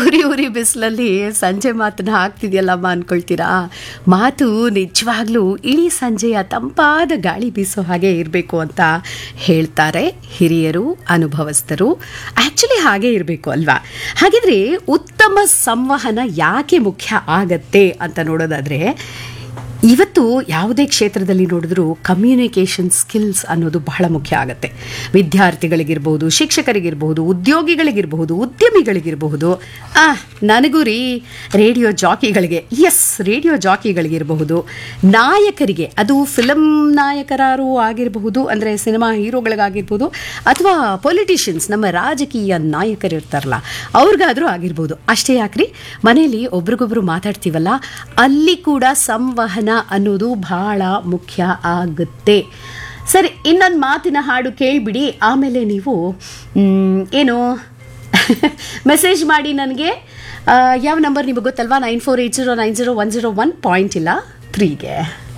ಉರಿ ಉರಿ ಬಿಸಿಲಲ್ಲಿ ಸಂಜೆ ಮಾತನ್ನ ಹಾಕ್ತಿದ್ಯಲ್ಲಮ್ಮ ಅನ್ಕೊಳ್ತೀರಾ ಮಾತು ನಿಜವಾಗ್ಲೂ ಇಡೀ ಸಂಜೆಯ ತಂಪಾದ ಗಾಳಿ ಬೀಸೋ ಹಾಗೆ ಇರಬೇಕು ಅಂತ ಹೇಳ್ತಾರೆ ಹಿರಿಯರು ಅನುಭವಸ್ಥರು ಆ್ಯಕ್ಚುಲಿ ಹಾಗೆ ಇರಬೇಕು ಅಲ್ವಾ ಹಾಗಿದ್ರೆ ಉತ್ತಮ ಸಂವಹನ ಯಾಕೆ ಮುಖ್ಯ ಆಗತ್ತೆ ಅಂತ ನೋಡೋದಾದ್ರೆ ಇವತ್ತು ಯಾವುದೇ ಕ್ಷೇತ್ರದಲ್ಲಿ ನೋಡಿದ್ರೂ ಕಮ್ಯುನಿಕೇಷನ್ ಸ್ಕಿಲ್ಸ್ ಅನ್ನೋದು ಬಹಳ ಮುಖ್ಯ ಆಗುತ್ತೆ ವಿದ್ಯಾರ್ಥಿಗಳಿಗಿರ್ಬೋದು ಶಿಕ್ಷಕರಿಗಿರ್ಬೋದು ಉದ್ಯೋಗಿಗಳಿಗಿರ್ಬಹುದು ಉದ್ಯಮಿಗಳಿಗಿರಬಹುದು ಆ ನನಗೂ ರೀ ರೇಡಿಯೋ ಜಾಕಿಗಳಿಗೆ ಎಸ್ ರೇಡಿಯೋ ಜಾಕಿಗಳಿಗಿರಬಹುದು ನಾಯಕರಿಗೆ ಅದು ಫಿಲಮ್ ನಾಯಕರಾರು ಆಗಿರಬಹುದು ಅಂದರೆ ಸಿನಿಮಾ ಹೀರೋಗಳಿಗಾಗಿರ್ಬೋದು ಅಥವಾ ಪೊಲಿಟಿಷಿಯನ್ಸ್ ನಮ್ಮ ರಾಜಕೀಯ ನಾಯಕರು ಇರ್ತಾರಲ್ಲ ಅವ್ರಿಗಾದರೂ ಆಗಿರ್ಬೋದು ಅಷ್ಟೇ ಯಾಕ್ರಿ ಮನೆಯಲ್ಲಿ ಒಬ್ರಿಗೊಬ್ರು ಮಾತಾಡ್ತೀವಲ್ಲ ಅಲ್ಲಿ ಕೂಡ ಸಂವಹನ ಅನ್ನೋದು ಬಹಳ ಮುಖ್ಯ ಆಗುತ್ತೆ ಸರಿ ಇನ್ನೊಂದು ಮಾತಿನ ಹಾಡು ಕೇಳಿಬಿಡಿ ಆಮೇಲೆ ನೀವು ಮ್, ಏನು ಮೆಸೇಜ್ ಮಾಡಿ ನನಗೆ ಯಾವ ನಂಬರ್ ನಿಮಗೆ ಗೊತ್ತಲ್ವಾ nine four eight zero nine zero one zero one point ಇಲ್ಲ ತ್ರೀಗೆ